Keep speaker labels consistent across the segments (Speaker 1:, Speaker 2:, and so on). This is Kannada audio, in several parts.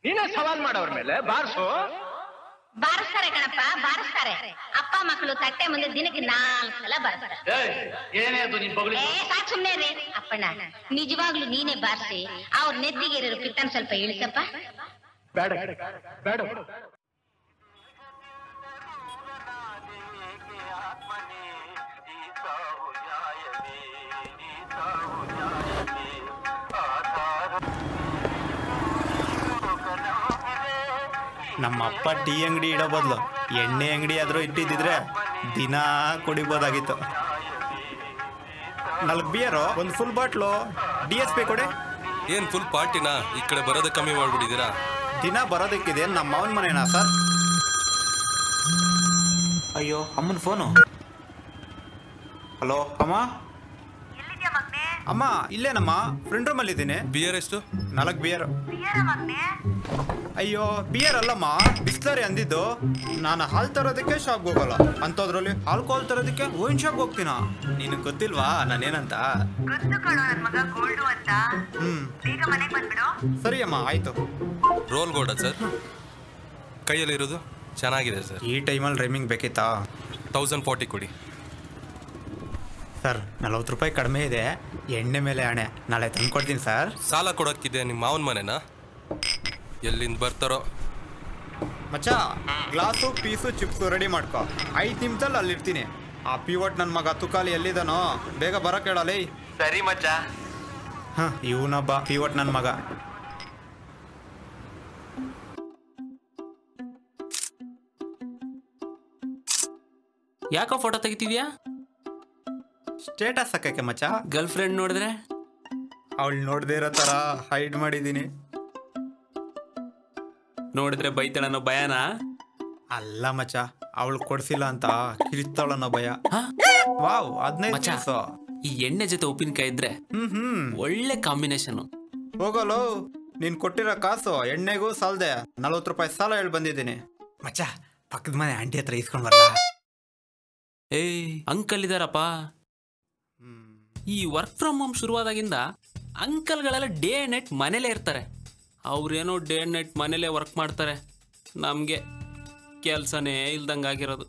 Speaker 1: ನೀನೇ ಸವಾಲ್ ಮಾಡೋರ್ ಮೇಲೆ ಬಾರ್ಸು
Speaker 2: ಬಾರಿಸ್ತಾರೆ ಕಣಪ್ಪ ಬಾರಿಸ್ತಾರೆ ಅಪ್ಪ ಮಕ್ಕಳು ತಟ್ಟೆ ಮುಂದೆ ದಿನಕ್ಕೆ ನಾಲ್ಕು ಸಲ ಬಾರಿಸ್ತಾರೆ
Speaker 1: ಏನೇ ಅದು ನಿನ್ ಬಗಲಿ
Speaker 2: ಏ ಸಾಕ್ ಸುಮ್ನೆ ರೀ ಅಪ್ಪಣ್ಣ ನಿಜವಾಗ್ಲೂ ನೀನೇ ಬಾರಿಸಿ ಅವ್ರ ನೆತ್ತಿಗೆ ಇರೋ ಪಿತ್ತನ್ ಸ್ವಲ್ಪ ಇಳಿಸಪ್ಪ
Speaker 1: ಬೇಡ ಬೇಡ
Speaker 3: ನಮ್ಮ ಅಪ್ಪ ಟೀ ಅಂಗಡಿ ಇಡೋ ಬದಲು ಎಣ್ಣೆ ಅಂಗಡಿ ಆದ್ರೂ ಇಟ್ಟಿದ್ದಿದ್ರೆ ದಿನ ಕುಡಿಬೋದಾಗಿತ್ತು ನಾಲ್ಕು ಬಿಯರು ಒಂದು full bottle D S P ಕೊಡಿ
Speaker 4: ಏನ್ ಫುಲ್ ಪಾರ್ಟಿನ ಈ ಕಡೆ ಬರೋದೇ ಕಮ್ಮಿ ಮಾಡ್ಬಿಟ್ಟಿದ್ದೀರಾ
Speaker 3: ದಿನ ಬರೋದಕ್ಕಿದೆ ನಮ್ಮ ಮಾವನ ಮನೆನಾ ಸರ್ ಅಯ್ಯೋ ಅಮ್ಮನ ಫೋನು ಹಲೋ ಅಮ್ಮ ಅಮ್ಮ ಇಲ್ಲೇನಮ್ಮ ಫ್ರೆಂಡ್ ರೂಮಲ್ಲಿ ಇದ್ದೀನಿ
Speaker 4: ಬಿಯರ್ ಎಷ್ಟು
Speaker 3: ನಾಲ್ಕು ಬಿಯರ್ ಅಯ್ಯೋ ಬಿಯರ್ ಅಲ್ಲಮ್ಮ ಬಿಸ್ಲರಿ ಅಂದಿದ್ದು ನಾನು ಹಾಲು ತರೋದಕ್ಕೆ ಶಾಪ್ಗೆ ಹೋಗಲ್ಲ ಅಂಥದ್ರಲ್ಲಿ ಆಲ್ಕೋಹಾಲ್ ತರೋದಕ್ಕೆ ವೈನ್ ಶಾಪ್ಗೆ ಹೋಗ್ತೀನ ನಿನಗೆ ಗೊತ್ತಿಲ್ವಾ ನಾನೇನಂತ
Speaker 5: ಗೊತ್ತು ಕಣೋ ನನ್ ಮಗ ಗೋಲ್ಡು ಅಂತ
Speaker 3: ಹ್ಮ್
Speaker 5: ಬೇಗ ಮನೆಗ್ ಬಂದ್ಬಿಡು
Speaker 3: ಸರಿ ಅಮ್ಮ ಆಯ್ತು
Speaker 4: ರೋಲ್ ಗೋಡ ಸರ್ ಕೈಯಲ್ಲಿರೋದು ಚೆನ್ನಾಗಿದೆ ಸರ್
Speaker 3: ಈ ಟೈಮಲ್ಲಿ ರೈಮಿಂಗ್ ಬೇಕಿತ್ತಾ
Speaker 4: ತೌಸಂಡ್ ಫಾರ್ಟಿ ಕೊಡಿ
Speaker 3: ಸರ್ ನಲವತ್ತು ರೂಪಾಯಿ ಕಡಿಮೆ ಇದೆ ಎಣ್ಣೆ ಮೇಲೆ ಹಣೆ ನಾಳೆ ತಂದು ಕೊಡ್ತೀನಿ ಸರ್
Speaker 4: ಸಾಲ ಕೊಡೋಕ್ಕಿದೆ ನಿಮ್ಮ ಮಾವನ ಮನೆನಾ ಎಲ್ಲಿಂದ ಬರ್ತಾರೋ
Speaker 3: ಮಚ್ಚ ಗ್ಲಾಸು ಪೀಸು ಚಿಪ್ಸು ರೆಡಿ ಮಾಡ್ಕೊ ಐದು ನಿಮಿಷದಲ್ಲಿ ಅಲ್ಲಿರ್ತೀನಿ ಆ ಪಿವಟ್ ನನ್ನ ಮಗ ತುಕಾಲಿ ಎಲ್ಲಿದ್ದಾನೋ ಬೇಗ ಬರಕ್ಕೆ ಹೇಳಲೇ
Speaker 1: ಸರಿ ಮಚ್ಚ
Speaker 3: ಹಾಂ ಇವನೊಬ್ಬ ಪಿವಟ್ ನನ್ನ ಮಗ
Speaker 6: ಯಾಕೋ ಫೋಟೋ ತೆಗಿತಿದ್ಯಾ
Speaker 3: ಸ್ಟೇಟಸ್ ಹಾಕಕ್ಕೆ ಮಚ್ಚ
Speaker 6: ಗರ್ಲ್ ಫ್ರೆಂಡ್ ನೋಡಿದ್ರೆ
Speaker 3: ಅವಳು ನೋಡದೇ ಇರೋ ಥರ ಹೈಡ್ ಮಾಡಿದ್ದೀನಿ
Speaker 6: ನೋಡಿದ್ರೆ ಬೈತಾಳ ಅನ್ನೋ ಭಯನಾ
Speaker 3: ಅಲ್ಲ ಮಚ್ಚ ಅವಳು ಕೊಡ್ಸಿಲ್ಲ ಅಂತ ಕಿರಿತಾಳನ್ನೋ ಭಯ
Speaker 6: ಹಾ?
Speaker 3: ವಾವ್ ಹದಿನೈದು
Speaker 6: ಮಚ್ಚ
Speaker 3: ನಿಮಿಷ
Speaker 6: ಈ ಎಣ್ಣೆ ಜೊತೆ ಉಪ್ಪಿನಕಾಯಿ ಇದ್ರೆ
Speaker 3: ಹ್ಮ್ ಹ್ಮ್
Speaker 6: ಒಳ್ಳೆ ಕಾಂಬಿನೇಷನ್
Speaker 3: ಹೋಗಲು ನೀನ್ ಕೊಟ್ಟಿರೋ ಕಾಸು ಎಣ್ಣೆಗೂ ಸಾಲದೆ ನಲ್ವತ್ತು ರೂಪಾಯಿ ಸಾಲ ಹೇಳಿ ಬಂದಿದ್ದೀನಿ ಮಚ್ಚ ಪಕ್ಕದ ಮನೆ ಆಂಟಿ ಹತ್ರ ಇಸ್ಕೊಂಡ್ ಬರಲ್ಲ
Speaker 6: ಏಯ್ ಅಂಕಲ್ ಇದಾರಪ್ಪ ಈ ವರ್ಕ್ ಫ್ರಮ್ ಹೋಮ್ ಶುರುವಾದಾಗಿಂದ ಅಂಕಲ್ಗಳೆಲ್ಲ ಡೇ ಅಂಡ್ ನೈಟ್ ಮನೇಲೇ ಇರ್ತಾರೆ ಅವ್ರೇನೋ ಡೇ ಅಂಡ್ ನೈಟ್ ಮನೇಲೇ ವರ್ಕ್ ಮಾಡ್ತಾರೆ ನಮಗೆ ಕೆಲಸನೇ ಇಲ್ದಂಗಾಗಿರೋದು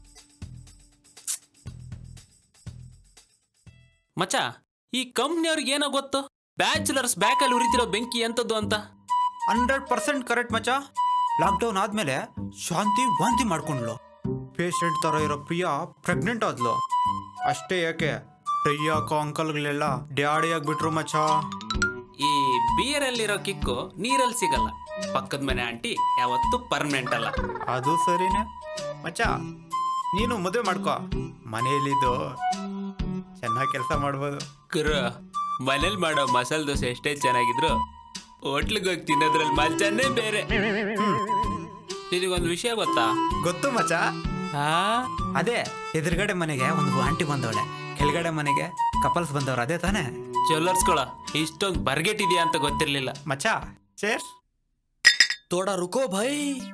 Speaker 6: ಮಚ್ಚ ಈ ಕಂಪ್ನಿಯವ್ರಿಗೆ ಏನೋ ಗೊತ್ತು ಬ್ಯಾಚುಲರ್ಸ್ ಬ್ಯಾಕಲ್ಲಿ ಉರಿತಿರೋ ಬೆಂಕಿ ಎಂಥದ್ದು ಅಂತ
Speaker 3: ಹಂಡ್ರೆಡ್ ಪರ್ಸೆಂಟ್ ಕರೆಕ್ಟ್ ಮಚ್ಚ ಲಾಕ್ಡೌನ್ ಆದ್ಮೇಲೆ ಶಾಂತಿ ವಾಂತಿ ಮಾಡ್ಕೊಂಡ್ಲು ಪೇಷಂಟ್ ತರ ಇರೋ ಪ್ರಿಯಾ ಪ್ರೆಗ್ನೆಂಟ್ ಆದ್ಲು ಅಷ್ಟೇ ಯಾಕೆ ಪ್ರಿಯಾಕ ಅಂಕಲ್ಗಳೆಲ್ಲ ಡ್ಯಾಡಿ ಆಗ್ಬಿಟ್ರು ಮಚ್ಚ
Speaker 6: ಈ ಬಿಯರಲ್ಲಿರೋ ಕಿಕ್ಕು ನೀರಲ್ಲಿ ಸಿಗಲ್ಲ ಪಕ್ಕದ ಮನೆ ಆಂಟಿ ಯಾವತ್ತೂ ಪರ್ಮನೆಂಟ್ ಅಲ್ಲ
Speaker 3: ಅದು ಸರಿನೇ ಮಚ್ಚ ನೀನು ಮದುವೆ ಮಾಡ್ಕೋ ಮನೆಯಲ್ಲಿದ್ದು ಚೆನ್ನಾಗಿ ಕೆಲಸ ಮಾಡ್ಬೋದು
Speaker 6: ಗುರು ಮನೇಲಿ ಮಾಡೋ ಮಸಾಲೆ ದೋಸೆ ಎಷ್ಟೇ ಚೆನ್ನಾಗಿದ್ರು ಹೋಟ್ಲಿಗೆ ಹೋಗಿ ತಿನ್ನೋದ್ರಲ್ಲಿ ಮಜಾನೇ ಬೇರೆ ನಿನಗೊಂದು ವಿಷಯ ಗೊತ್ತಾ
Speaker 3: ಗೊತ್ತು ಮಚ್ಚ
Speaker 6: ಆ
Speaker 3: ಅದೇ ಎದುರುಗಡೆ ಮನೆಗೆ ಒಂದು ಆಂಟಿ ಬಂದವಳೆ ಕೆಳಗಡೆ ಮನೆಗೆ ಕಪಲ್ಸ್ ಬಂದವ್ರು ಅದೇ ತಾನೇ
Speaker 6: ಜ್ಯುವೆಲ್ಲರ್ಸ್ಗಳ ಇಷ್ಟೊಂದು ಬರ್ಗೆಟ್ ಇದೆಯಾ ಅಂತ ಗೊತ್ತಿರ್ಲಿಲ್ಲ
Speaker 3: ಮಚ್ಚ ಚೇರ್
Speaker 6: ತೋಡ ರುಕೋ ಭೈ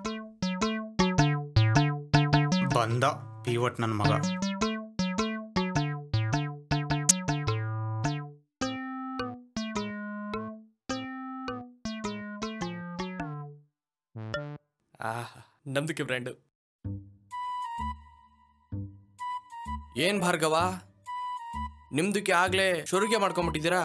Speaker 3: ಬಂದ ಪಿವಟ್ ನನ್ನ ಮಗ
Speaker 6: ನಂಬಿಕೆ ಬ್ರ್ಯಾಂಡು
Speaker 7: ಏನ್ ಭಾರ್ಗವ ನಿಮ್ದಕ್ಕೆ ಆಗ್ಲೇ ಶುರುಗೆ ಮಾಡ್ಕೊಂಬಿಟ್ಟಿದ್ದೀರಾ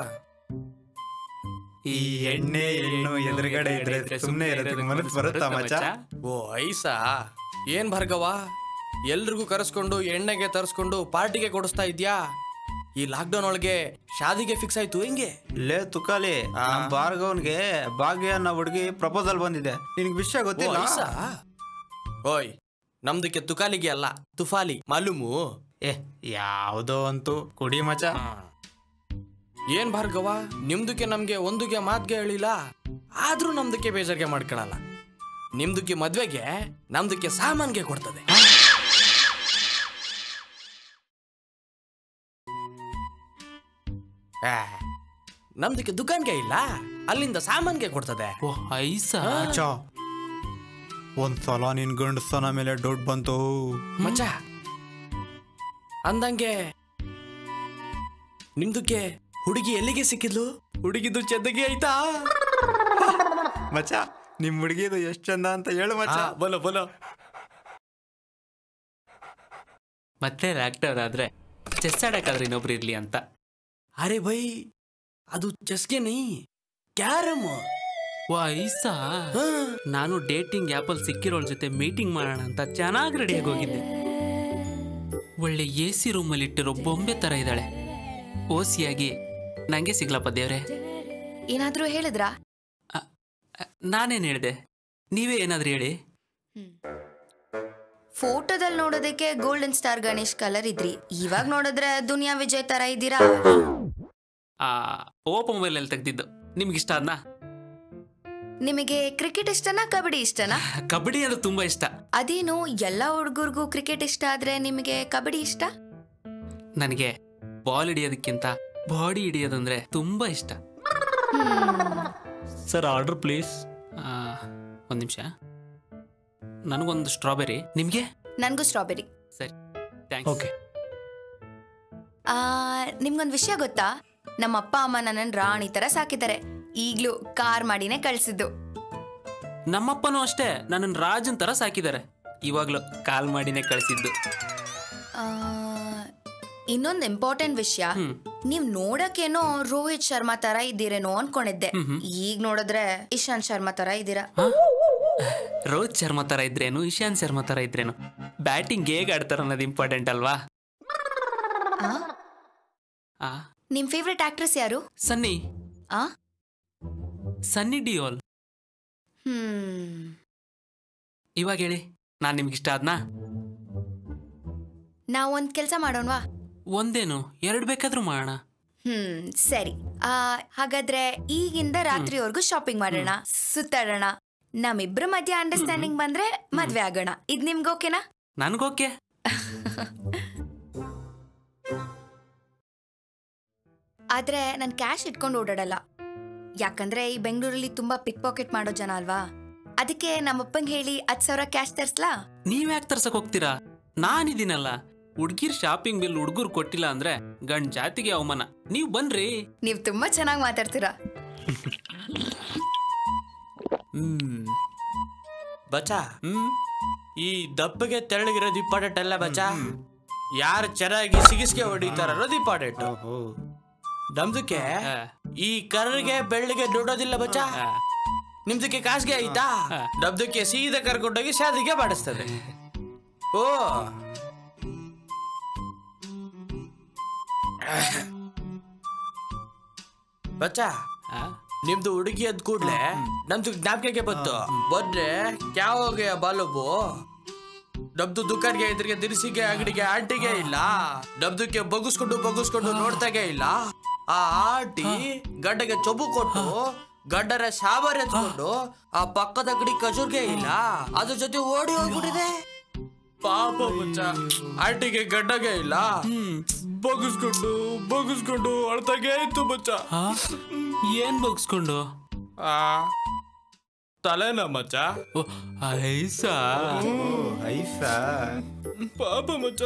Speaker 3: ಈ ಎಣ್ಣೆ ಹೆಣ್ಣು ಎದುರುಗಡೆ ಇದ್ರೆ ಸುಮ್ಮನೆ ಇರೋದಕ್ಕೆ ಮನಸ್ಸು ಬರುತ್ತಾ ಮಚ್ಚ
Speaker 7: ಓ ಐಸಾ ಏನ್ ಭಾರ್ಗವ ಎಲ್ರಿಗೂ ಕರೆಸ್ಕೊಂಡು ಎಣ್ಣೆಗೆ ತರಿಸ್ಕೊಂಡು ಪಾರ್ಟಿಗೆ ಕೊಡಿಸ್ತಾ ಇದ್ಯಾ ಈ ಲಾಕ್ಡೌನ್ ಒಳಗೆ ಶಾದಿಗೆ ಫಿಕ್ಸ್ ಆಯ್ತು ಹೆಂಗೆ
Speaker 3: ಲೇ ತುಕಾಲಿ ನಮ್ ಭಾರ್ಗವನ್ಗೆ ಭಾಗ್ಯ ಅನ್ನೋ ಹುಡುಗಿ ಪ್ರಪೋಸಲ್ ಬಂದಿದೆ ನಿನಗೆ ವಿಷಯ
Speaker 7: ಓ,
Speaker 3: ಗೊತ್ತಿಲ್ಲ
Speaker 7: ಐಸಾ? ಓಯ್ ನಮ್ದಕ್ಕೆ ತುಕಾಲಿಗೆ ಅಲ್ಲ ತುಫಾಲಿ ಮಾಲೂಮು
Speaker 3: ಏ ಯಾವ್ದೋ ಅಂತೂ ಕುಡಿ ಮಚ್ಚ
Speaker 7: ಏನ್ ಭಾರ್ಗವ ನಿಮ್ದಕ್ಕೆ ನಮ್ಗೆ ಒಂದುಗೆ ಮಾತ್ಗೆ ಹೇಳಿಲ್ಲ ಆದ್ರೂ ನಮ್ದಕ್ಕೆ ಬೇಜಾರಿಗೆ ಮಾಡ್ಕೊಳಲ್ಲ ನಿಮ್ದಕ್ಕೆ ಮದ್ವೆಗೆ ನಮ್ದಕ್ಕೆ ಸಾಮಾನ್ಗೆ ಕೊಡ್ತದೆ ಆ, ನಮ್ದಕ್ಕೆ ದುಕಾನ್ಗೆ ಇಲ್ಲ ಅಲ್ಲಿಂದ ಸಾಮಾನ್ಗೆ ಕೊಡ್ತದೆ
Speaker 6: ಓ ಐಸಾ
Speaker 3: ಮಚ್ಚ ಒಂದ್ಸಲ ನಿನ್ ಗಂಡಸನ ಮೇಲೆ ಡೌಟ್ ಬಂತು
Speaker 7: ಮಚ್ಚ ಅಂದಂಗೆ ನಿಮ್ದಕ್ಕೆ ಹುಡುಗಿ ಎಲ್ಲಿಗೆ ಸಿಕ್ಕಿದ್ಲು ಹುಡುಗಿದು ಚೆದ್ದಗಿ ಆಯ್ತಾ
Speaker 3: ಮಚ್ಚ ನಿಮ್ ಹುಡುಗಿದು ಎಷ್ಟ್ ಚಂದ ಅಂತ ಹೇಳು ಮಚ್ಚ
Speaker 7: ಬೋಲೋ ಬೋಲೋ
Speaker 6: ಮತ್ತೆ ಲ್ಯಾಕ್ಟರ್ ಆದ್ರೆ ಚೆಸ್ ಆಡಕ್ಕಾದ್ರೆ ಇನ್ನೊಬ್ರು ಇರ್ಲಿ ಅಂತ
Speaker 7: ಅರೆ ಬೈ ಅದು ಚೆಸ್ಗೆ ನೈ ಕ್ಯಾರಮ್
Speaker 6: ವಯಸ್ಸಾ ನಾನು ಡೇಟಿಂಗ್ ಆ್ಯಪಲ್ ಸಿಕ್ಕಿರೋಳ ಜೊತೆ ಮೀಟಿಂಗ್ ಮಾಡೋಣ ಅಂತ ಚೆನ್ನಾಗಿ ರೆಡಿಯಾಗಿ ಹೋಗಿದ್ದೆ ಒಳ್ಳೆ ಎ ಸಿ ರೂಮಲ್ಲಿ ಇಟ್ಟಿರೋ ಬೊಂಬೆ ಥರ ಇದ್ದಾಳೆ ಓಸಿಯಾಗಿ ನಂಗೆ ಸಿಗ್ಲಪ್ಪ ದೇವ್ರೆ
Speaker 8: ಏನಾದ್ರೂ ಹೇಳಿದ್ರಾ
Speaker 6: ಅ- ಅ- ನಾನೇನ್ ಹೇಳಿದೆ ನೀವೇ ಏನಾದ್ರೂ ಹೇಳಿ
Speaker 8: ಫೋಟೋದಲ್ಲಿ ನೋಡೋದಕ್ಕೆ ಗೋಲ್ಡನ್ ಸ್ಟಾರ್ ಗಣೇಶ್ ಕಲರ್ ಇದ್ರಿ ಇವಾಗ ನೋಡಿದ್ರೆ ದುನಿಯಾ ವಿಜಯ್ ತರ ಇದ್ದೀರಾ
Speaker 6: ಆ ಓಪೋ ಮೊಬೈಲಲ್ಲಿ ತೆಗ್ದಿದ್ದು ನಿಮ್ಗೆ ಇಷ್ಟ ಅದನ್ನ
Speaker 8: ನಿಮಗೆ ಕ್ರಿಕೆಟ್ ಇಷ್ಟನಾ ಕಬಡ್ಡಿ ಇಷ್ಟನಾ
Speaker 6: ಕಬಡ್ಡಿ ಅಂದ್ರೆ ತುಂಬಾ ಇಷ್ಟ
Speaker 8: ಅದೇನು ಎಲ್ಲಾ ಹುಡುಗರಿಗೂ ಕ್ರಿಕೆಟ್ ಇಷ್ಟ ಆದ್ರೆ ನಿಮಗೆ ಕಬಡ್ಡಿ ಇಷ್ಟ
Speaker 6: ನನಗೆ ಬಾಲ್ ಹಿಡಿಯೋದಕ್ಕಿಂತ ಬಾಡಿ ಹಿಡಿಯೋದಂದ್ರೆ ತುಂಬಾ ಇಷ್ಟ ಸರ್ ಆರ್ಡರ್ ಪ್ಲೀಸ್ ಒಂದು ನಿಮಿಷ ನನಗೊಂದು ಸ್ಟ್ರಾಬೆರಿ ನಿಮಗೆ
Speaker 8: ನನ್ಗೂ ಸ್ಟ್ರಾಬೆರಿ
Speaker 6: ಸರಿ ಥ್ಯಾಂಕ್ಸ್
Speaker 7: ಓಕೆ
Speaker 8: ಆ ನಿಮ್ಗೊಂದ್ ವಿಷಯ ಗೊತ್ತಾ ನಮ್ಮ ಅಪ್ಪ ಅಮ್ಮ ನನ್ನನ್ನು ರಾಣಿ ತರ ಸಾಕಿದ್ದಾರೆ ಈಗ್ಲೂ ಕಾರ್ ಮಾಡಿನೇ ಕಳ್ಸಿದ್ದು
Speaker 6: ನಮ್ಮಪ್ಪನೂ ಅಷ್ಟೇ ನನ್ನನ್ನು ರಾಜನ್ ತರ ಸಾಕಿದ್ದಾರೆ ಇವಾಗ್ಲೂ ಕಾಲ್ ಮಾಡಿನೇ ಕಳಿಸಿದ್ದು
Speaker 8: ಆ, ಇನ್ನೊಂದ್ ಇಂಪಾರ್ಟೆಂಟ್ ವಿಷಯ
Speaker 6: ಹ್ಮ್.
Speaker 8: ನೀವ್ ನೋಡಕ್ಕೇನೋ ರೋಹಿತ್ ಶರ್ಮಾ ತರ ಇದ್ದೀರೇನೋ ಅನ್ಕೊಂಡಿದ್ದೆ ಈಗ ನೋಡಿದ್ರೆ ಇಶಾಂತ್ ಶರ್ಮಾ ತರ ಇದ್ದೀರಾ
Speaker 6: ರೋಹಿತ್ ಶರ್ಮಾ ತರ ಇದ್ರೇನು ಇಶಾಂತ್ ಶರ್ಮಾ ತರ ಇದ್ರೇನು ಬ್ಯಾಟಿಂಗ್ ಹೇಗೆ ಆಡ್ತಾರ ಅನ್ನೋದು ಇಂಪಾರ್ಟೆಂಟ್ ಅಲ್ವಾ
Speaker 8: ಆ?
Speaker 6: ಆ
Speaker 8: ನಿಮ್ ಫೇವ್ರೆಟ್ ಆಕ್ಟ್ರೆಸ್ ಯಾರು
Speaker 6: ಸನ್ನಿ
Speaker 8: ಆ
Speaker 6: ಸನ್ನಿ ಡಿಯೋಲ್
Speaker 8: ಹ್ಮ್
Speaker 6: ಇವಾಗ ಹೇಳಿ ನಾನು ನಿಮ್ಗೆ ಇಷ್ಟ ಆದ್ನಾ
Speaker 8: ನಾವ್ ಒಂದ್ ಕೆಲ್ಸ ಮಾಡೋಣವಾ
Speaker 6: ಒಂದೇನು ಎರಡು ಬೇಕಾದ್ರೂ ಮಾಡೋಣ
Speaker 8: ಹ್ಮ್ ಸರಿ ಆ ಹಾಗಾದ್ರೆ ಈಗಿಂದ ರಾತ್ರಿವರೆಗೂ ಶಾಪಿಂಗ್ ಮಾಡೋಣ ಸುತ್ತಾಡೋಣ ನಮ್ಮಿಬ್ರ ಮಧ್ಯೆ ಅಂಡರ್ಸ್ಟ್ಯಾಂಡಿಂಗ್ ಬಂದ್ರೆ ಮದ್ವೆ ಆಗೋಣ ಇದ್ ನಿಮ್ಗೆ ಓಕೆನಾ
Speaker 6: ನನ್ಗೋಕೆ
Speaker 8: ಆದ್ರೆ ನಾನು ಕ್ಯಾಶ್ ಇಟ್ಕೊಂಡು ಓಡಾಡಲ್ಲ ಯಾಕಂದ್ರೆ ಈ ಬೆಂಗಳೂರಲ್ಲಿ ತುಂಬಾ ಪಿಕ್ ಪಾಕೆಟ್ ಮಾಡೋ ಜನ ಅಲ್ವಾ ಅದಕ್ಕೆ ನಮ್ಮಪ್ಪಂಗೆ ಹೇಳಿ ಹತ್ತು ಸಾವಿರ ಕ್ಯಾಶ್ ತರ್ಸ್ಲಾ
Speaker 6: ನೀವ್ ಯಾಕೆ ತರ್ಸಕ್ ಹೋಗ್ತೀರಾ ನಾನಿದ್ದೀನಲ್ಲ ಹುಡ್ಗಿರ್ ಶಾಪಿಂಗ್ ಬಿಲ್ ಹುಡ್ಗರು ಕೊಟ್ಟಿಲ್ಲ ಅಂದ್ರೆ ಗಂಡ್ ಜಾತಿಗೆ ಅವಮಾನ ನೀವ್ ಬನ್ರಿ
Speaker 8: ನೀವ್ ತುಂಬಾ ಚೆನ್ನಾಗಿ ಮಾತಾಡ್ತೀರಾ
Speaker 6: ಹ್ಮ್
Speaker 7: ಬಚ್ಚಾ
Speaker 6: ಹ್ಮ್
Speaker 7: ಈ ದಪ್ಪಗೆ ತೆಳ್ಳಗಿರೋದು ಇಂಪಾರ್ಟೆಂಟ್ ಅಲ್ಲ ಬಚ್ಚಾ ಯಾರು ಚೆನ್ನಾಗಿ ಸಿಗಿಸ್ಗೆ ಹೊಡಿತಾರ ಅನ್ನೋದು ಇಂಪಾರ್ಟೆಂಟ್ ನಮ್ದಕ್ಕೆ
Speaker 6: ಆ.
Speaker 7: ಈ ಕರ್ರಿಗೆ ಬೆಳ್ಳಿಗೆ ನೋಡೋದಿಲ್ಲ ಬಚ್ಚಾ
Speaker 6: ಆ.
Speaker 7: ನಿಮ್ದಕ್ಕೆ ಕಾಸ್ಗೆ ಆಯ್ತಾ
Speaker 6: ಆ.
Speaker 7: ನಮ್ದಕ್ಕೆ ಸೀದಾ ಕರ್ಕೊಂಡೋಗಿ ಶಾದಿಗೆ ಮಾಡಿಸ್ತದೆ ಓ ಬಚ್ಚಾ
Speaker 6: ಆ?
Speaker 7: ನಿಮ್ದು ಹುಡುಗಿ ಅದ್ ಕೂಡ್ಲೆ ನಮ್ದು ಜ್ಞಾಪಕಕ್ಕೆ ಬಂತು ಬಂದ್ರೆ ಕ್ಯಾವೋಗೆ ಬಾಲುಬು ನಮ್ದು ದುಕಾನ್ಗೆ ಇದ್ರಿಗೆ ದಿನಸಿಗೆ ಅಂಗಡಿಗೆ ಆಂಟಿಗೆ ಇಲ್ಲ ನಮ್ದಕ್ಕೆ ಬಗ್ಗಿಸ್ಕೊಂಡು ಬಗ್ಗಿಸ್ಕೊಂಡು ನೋಡ್ತಾಗೆ ಇಲ್ಲ ಆ ಆಂಟಿ ಗಡ್ಡಗೆ ಚೊಬ್ಬು ಕೊಟ್ಟು ಗಡ್ಡರ ಸಾಂಬಾರ್ ಎತ್ಕೊಂಡು ಆ ಪಕ್ಕದ ಅಂಗಡಿ ಖಜೂರ್ಗೆ ಇಲ್ಲ ಅದ್ರ ಜೊತೆ ಓಡಿ ಹೋಗ್ಬಿಟ್ಟಿದೆ ಪಾಪ ಬಚ್ಚ ಆಂಟಿಗೆ ಗಡ್ಡಗೆ ಇಲ್ಲ ಬಗ್ಗಿಸ್ಕೊಂಡು ಬಗ್ಗಿಸ್ಕೊಂಡು ಅಳ್ತಾಗೆ ಇತ್ತು ಬಚ್ಚ
Speaker 6: ಆ? ಏನ್ ಬಗ್ಸ್ಕೊಂಡು
Speaker 7: ಆ ತಲೆನ ಮಚ್ಚ
Speaker 6: ಓ, ಐಸಾ
Speaker 3: ಐಸಾ
Speaker 7: ಪಾಪ ಮಚ್ಚ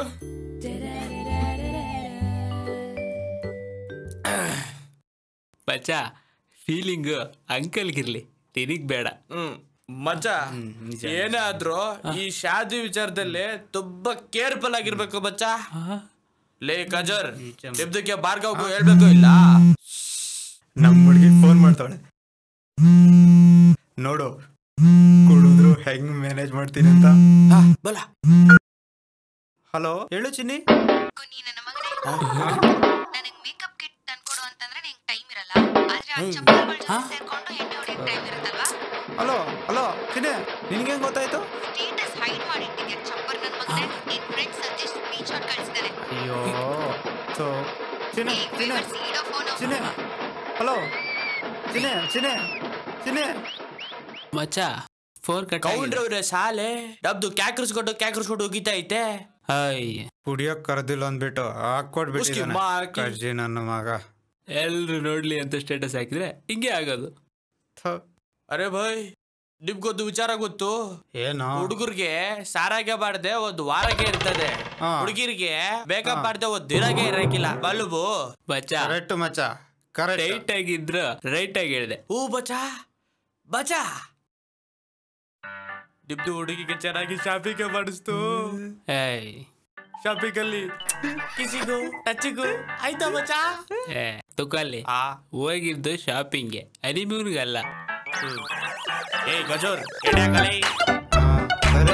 Speaker 6: ಬಚ್ಚ ಫೀಲಿಂಗ್ ಅಂಕಲ್ಗಿರ್ಲಿ ನಿನಗ್ ಬೇಡ
Speaker 7: ಹ್ಮ್ ಮಚ್ಚ ಏನಾದ್ರೂ ಈ ಶಾದಿ ವಿಚಾರದಲ್ಲಿ ತುಂಬಾ ಕೇರ್ಫುಲ್ ಆಗಿರ್ಬೇಕು ಬಚ್ಚ ಲೇ ಕಜರ್ ನಿಮ್ದಕ್ಕೆ ಭಾರ್ಗವ್ಗೂ ಹೇಳ್ಬೇಕು ಇಲ್ಲ
Speaker 3: ನಮ್ಮ ಹುಡುಗಿ ಫೋನ್ ಮಾಡ್ತಾಳೆ ನೋಡು ಕುಡಿದ್ರು ಹೆಂಗ್ ಮ್ಯಾನೇಜ್ ಮಾಡ್ತೀನಿ ಅಂತ
Speaker 7: ಆ, ಬಲ
Speaker 3: ಹಲೋ ಹೇಳು ಚಿನ್ನಿ
Speaker 8: ನನಗೆ ಮೇಕಪ್ ಕಿಟ್ ತಂದ್ಕೊಡು ಅಂತಂದ್ರೆ ನಿಂಗೆ ಟೈಮ್ ಇರಲ್ಲ ಆದ್ರೆ ಆ ಚಪ್ಪಲ್ಗಳ ಜೊತೆ ಸೇರ್ಕೊಂಡು ಎಣ್ಣೆ ಹೊಡೆಯಕ್ಕೆ ಟೈಮ್ ಇರುತ್ತಲ್ವಾ
Speaker 3: ಹಲೋ ಹಲೋ ಚಿನ್ನಿ ನಿನ್ಗೆ ಹೆಂಗ್ ಗೊತ್ತಾಯ್ತು
Speaker 8: ಸ್ಟೇಟಸ್ ಹೈಡ್ ಮಾಡಿಟ್ಟಿದ್ಯಾ ಚಪ್ಪರ್ ನನ್ನ ಮಗನೇ ನಿನ್ ಫ್ರೆಂಡ್ ಸತೀಶ್ ಸ್ಕ್ರೀನ್ ಶಾಟ್ ಕಳಿಸಿದಾನೆ
Speaker 3: ಅಯ್ಯೋ ಸೊ ಚಿನ್ನಿ ಚಿನ್ನಿ
Speaker 8: ಇಡೋ ಫೋನ್
Speaker 3: ಚಿನ್ನಿ ಹಲೋ ಚಿನ್ನಿ ಚಿನ್ನಿ ಚಿನ್ನಿ
Speaker 6: ಮಚ್ಚ ಫೋರ್ ಕಟ್
Speaker 7: ಕೌಂಡ್ರವ್ರೆ ಶಾಲೆ ನಮ್ದು ಕ್ಯಾಕ್ರಿಸ್ಕೊಂಡು ಕ್ಯಾಕ್ರಿಸ್ಕೊಂಡು ಹೋಗಿತಾ ಐತೆ
Speaker 6: ಅಯ್ಯ
Speaker 3: ಕುಡಿಯೋಕ್ ಕರೆದಿಲ್ಲ ಅಂದ್ಬಿಟ್ಟು ಹಾಕೊಟ್ಬಿಟ್ಟಿದ್ದಾನೆ
Speaker 7: ಉಸ್ಕಿ ಮಾರ್ಕಿ.
Speaker 3: ಕರ್ಜಿ ನನ್ನ ಮಗ
Speaker 6: ಎಲ್ರು ನೋಡ್ಲಿ ಅಂತ ಸ್ಟೇಟಸ್ ಹಾಕಿದ್ರೆ ಹಿಂಗೆ ಆಗೋದು
Speaker 3: ಥು,
Speaker 7: ಅರೆ ಭಾಯ್ ನಿಮ್ಗೊಂದು ವಿಚಾರ ಗೊತ್ತು
Speaker 3: ಏನು
Speaker 7: ಹುಡುಗರಿಗೆ ಸಾರಾಗೆ ಬಾರ್ದೆ ಒಂದ್ ವಾರಕ್ಕೆ ಇರ್ತದೆ
Speaker 3: ಹಾ.
Speaker 7: ಹುಡುಗಿರಿಗೆ ಬೇಕಪ್ ಬಾರ್ದೆ ಒಂದ್ ದಿನಕ್ಕೆ ಇರಕ್ಕಿಲ್ಲ ಬಲ್ಬು
Speaker 6: ಬಚ್ಚ
Speaker 3: ಕರೆಕ್ಟ್ ಮಚ್ಚ ಕರೆಕ್ಟ್
Speaker 6: ರೈಟ್ ಆಗಿದ್ರ ರೈಟ್ ಆಗಿ ಹೇಳಿದೆ
Speaker 7: ಹೂ ಬಚಾ ಬಚಾ ನಿಮ್ದು ಹುಡುಗಿಗೆ ಚೆನ್ನಾಗಿ ಶಾಪಿಂಗ್ ಮಾಡಿಸ್ತು
Speaker 6: ಏಯ್
Speaker 7: ಶಾಪಿಂಗ್ ಅಲ್ಲಿ ಕಿಸಿಗೂ ಟಚ್ಚಿಗೂ ಆಯ್ತಾ ಮಚ್ಚಾ
Speaker 6: ಏ ತುಕಲ್ಲಿ
Speaker 7: ಆ
Speaker 6: ಹೋಗಿದ್ದು ಶಾಪಿಂಗ್ಗೆ ಹನಿಮೂನ್ಗಲ್ಲ
Speaker 7: ಏ ಗಜೋರ್ ಎಡೆ ಕಲೆ
Speaker 3: ಸರಿ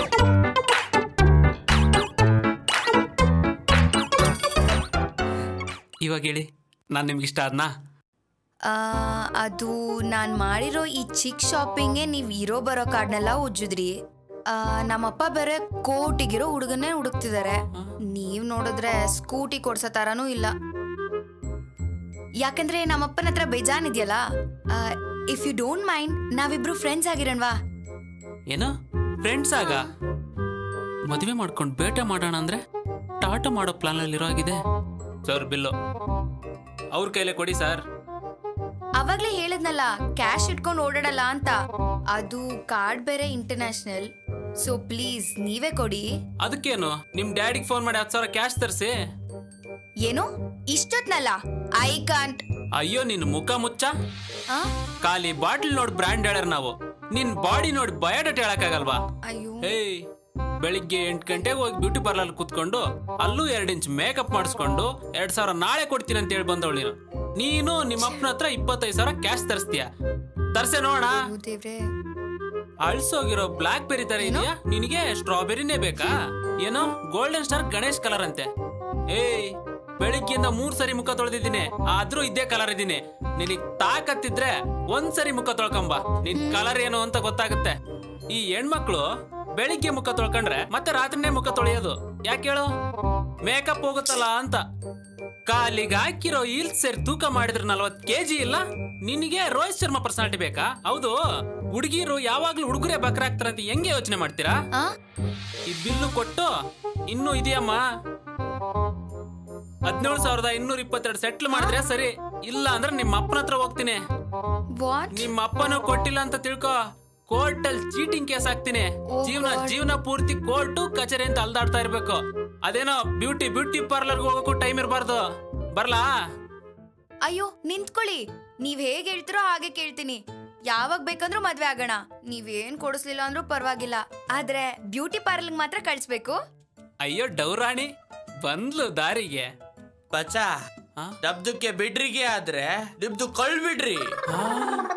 Speaker 6: ಇವಾಗ ಹೇಳಿ ನಾನು ನಿಮ್ಗೆ ಇಷ್ಟ ಆದ್ನಾ
Speaker 8: ಆ, ಅದು ನಾನ್ ಮಾಡಿರೋ ಈ ಚಿಕ್ ಶಾಪಿಂಗ್ಗೆ ನೀವ್ ಇರೋ ಬರೋ ಕಾರ್ಡ್ನೆಲ್ಲ ಉಜ್ಜಿದ್ರಿ ಆ, ನಮ್ಮಪ್ಪ ಬೇರೆ ಕೋಟಿಗಿರೋ ಹುಡುಗನ್ನೇ ಹುಡುಕ್ತಿದ್ದಾರೆ ನೀವ್ ನೋಡಿದ್ರೆ ಸ್ಕೂಟಿ ಕೊಡ್ಸೋ ತರಾನೂ ಇಲ್ಲ ಯಾಕಂದ್ರೆ ನಮ್ಮಪ್ಪನ ಹತ್ರ ಬೇಜಾನ್ ಇದೆಯಲ್ಲ ಇಫ್ ಯು ಡೋಂಟ್ ಮೈಂಡ್ ನಾವಿಬ್ರು ಫ್ರೆಂಡ್ಸ್ ಆಗಿರೋಣವಾ
Speaker 6: ಏನೋ ಫ್ರೆಂಡ್ಸ್ ಆಗ ಮದುವೆ ಮಾಡ್ಕೊಂಡು ಬೇಟೆ ಮಾಡೋಣ ಅಂದ್ರೆ ಟಾಟಾ ಮಾಡೋ ಪ್ಲಾನಲ್ಲಿರೋ ಆಗಿದೆ ಸರ್ ಬಿಲ್ಲು ಅವ್ರ ಕೈಲೇ ಕೊಡಿ ಸರ್
Speaker 8: ಅವಾಗ್ಲೇ ಹೇಳಿದ್ನಲ್ಲ ಕ್ಯಾಶ್ ಇಟ್ಕೊಂಡು ಓಡಾಡಲ್ಲ ಅಂತ ಅದು ಕಾರ್ಡ್ ಬೇರೆ ಇಂಟರ್ನ್ಯಾಷನಲ್ ಸೊ ಪ್ಲೀಸ್ ನೀವೇ ಕೊಡಿ
Speaker 6: ಅದಕ್ಕೇನು ನಿಮ್ ಡ್ಯಾಡಿಗೆ ಫೋನ್ ಮಾಡಿ ಹತ್ತು ಸಾವಿರ ಕ್ಯಾಶ್ ತರಿಸಿ
Speaker 8: ಏನು ಇಷ್ಟೊತ್ನಲ್ಲ ಐ ಕಾಂಟ್
Speaker 6: ಅಯ್ಯೋ ನಿನ್ ಮುಖ ಮುಚ್ಚ ಖಾಲಿ ಬಾಟ್ಲ್ ನೋಡಿ ಬ್ರ್ಯಾಂಡ್ ಹೇಳ್ಯಾರ ನಾವು ನಿನ್ ಬಾಡಿ ನೋಡಿ ಬಯೋಡೇಟ್ ಹೇಳಕ್ಕಾಗಲ್ವಾ
Speaker 8: ಅಯ್ಯೋ
Speaker 6: ಏಯ್ ಬೆಳಿಗ್ಗೆ ಎಂಟು ಗಂಟೆಗೆ ಹೋಗಿ ಬ್ಯೂಟಿ ಪಾರ್ಲರ್ ಕೂತ್ಕೊಂಡು ಅಲ್ಲೂ ಎರಡು ಇಂಚ್ ಮೇಕಪ್ ಮಾಡಿಸ್ಕೊಂಡು ಎರಡ್ ಸಾವಿರ ನಾಳೆ ಕೊಡ್ತೀನಿ ಅಂತ ಹೇಳಿ ಬಂದವಳು ನೀನು ನೀನು ನಿಮ್ಮ ಅಪ್ಪನ ಹತ್ರ ಇಪ್ಪತ್ತೈದು ಸಾವಿರ ಕ್ಯಾಶ್ ತರಿಸ್ತೀಯ ತರ್ಸೆ ನೋಡ
Speaker 8: ಅಯ್ಯೋ ದೇವ್ರೇ
Speaker 6: ಅಳ್ಸೋಗಿರೋ ಬ್ಲಾಕ್ ಬೆರಿ ತರ ಇದೆಯಾ ನಿನಗೆ ಸ್ಟ್ರಾಬೆರಿನೇ ಬೇಕಾ ಏನೋ ಗೋಲ್ಡನ್ ಸ್ಟಾರ್ ಗಣೇಶ್ ಕಲರ್ ಅಂತೆ ಏಯ್ ಬೆಳಿಗ್ಗೆಯಿಂದ ಮೂರ್ ಸರಿ ಮುಖ ತೊಳೆದಿದ್ದೀನಿ ಆದ್ರೂ ಇದೇ ಕಲರ್ ಇದೀನಿ ನಿನಗ್ ತಾಕತ್ತಿದ್ರೆ ಒಂದ್ ಸರಿ ಮುಖ ತೊಳ್ಕೊಂಬ ನಿನ್ ಕಲರ್ ಏನು ಅಂತ ಗೊತ್ತಾಗುತ್ತೆ ಈ ಹೆಣ್ಮಕ್ಳು ಬೆಳಿಗ್ಗೆ ಮುಖ ತೊಳ್ಕೊಂಡ್ರೆ ಮತ್ತೆ ರಾತ್ರಿನೇ ಮುಖ ತೊಳೆಯೋದು ಯಾಕೆ ಹೇಳು ಮೇಕಪ್ ಹೋಗುತ್ತಲ್ಲ ಅಂತ ಕಾಲಿಗೆ ಹಾಕಿರೋ ಹೀಲ್ ಸೇರಿ ತೂಕ ಮಾಡಿದ್ರೆ ನಲ್ವತ್ ಕೆಜಿ ಇಲ್ಲ ನಿನಗೆ ರೋಹಿತ್ ಶರ್ಮಾ ಪರ್ಸನಾಲಿಟಿ ಬೇಕಾ ಹೌದು ಹುಡುಗಿರು ಯಾವಾಗ್ಲೂ ಹುಡುಗರೇ ಬಕ್ರಾಗ್ತಾರ ಅಂತ ಹೆಂಗೆ ಯೋಚನೆ ಮಾಡ್ತೀರಾ
Speaker 8: ಆ
Speaker 6: ಈ ಬಿಲ್ಲು ಕೊಟ್ಟು ಇನ್ನೂ ಇದೆಯಮ್ಮ ಹದಿನೇಳು ಸಾವಿರದ ಇನ್ನೂರ ಇಪ್ಪತ್ತೆರಡು ಸೆಟ್ಲ್ ಮಾಡಿದ್ರೆ ಸರಿ ಇಲ್ಲ ಅಂದ್ರೆ ನಿಮ್ಮ ಅಪ್ಪನ ಹತ್ರ ಹೋಗ್ತೀನಿ
Speaker 8: ವಾಟ್
Speaker 6: ನಿಮ್ಮ ಅಪ್ಪನೂ ಕೊಟ್ಟಿಲ್ಲ ಅಂತ ತಿಳ್ಕೊ ಕೋರ್ಟ್ ಅಲ್ಲಿ ಚೀಟಿಂಗ್ ಕೇಸ್ ಹಾಕ್ತೀನಿ
Speaker 8: Oh
Speaker 6: ಜೀವನ
Speaker 8: God.
Speaker 6: ಜೀವನ ಪೂರ್ತಿ ಕೋರ್ಟು ಕಚೇರಿ ಅಂತ ಅಲ್ದಾಡ್ತಾ ಇರ್ಬೇಕು ಅದೇನೋ ಬ್ಯೂಟಿ ಬ್ಯೂಟಿ ಪಾರ್ಲರ್ ಹೋಗೋಕ್ಕೂ ಟೈಮ್ ಇರಬಾರ್ದು ಬರ್ಲಾ
Speaker 8: ಅಯ್ಯೋ ನಿಂತ್ಕೊಳ್ಳಿ ನೀವ್ ಹೇಗ್ ಹೇಳ್ತಿರೋ ಹಾಗೆ ಕೇಳ್ತೀನಿ ಯಾವಾಗ ಬೇಕಂದ್ರೂ ಮದ್ವೆ ಆಗೋಣ ನೀವೇನ್ ಕೊಡಿಸ್ಲಿಲ್ಲ ಅಂದ್ರೂ ಪರವಾಗಿಲ್ಲ ಆದ್ರೆ ಬ್ಯೂಟಿ ಪಾರ್ಲರ್ ಮಾತ್ರ ಕಳ್ಸ್ಬೇಕು
Speaker 6: ಅಯ್ಯೋ ಡೌರಾಣಿ ಬಂದ್ಲು ದಾರಿಗೆ
Speaker 7: ಬಚ್ಚಾ
Speaker 6: ಆ?
Speaker 7: ನಮ್ದಕ್ಕೆ ಬಿಡ್ರಿಗೆ ಆದ್ರೆ ನಿಮ್ದು ಕಳ್ ಬಿಡ್ರಿ
Speaker 6: ಆ,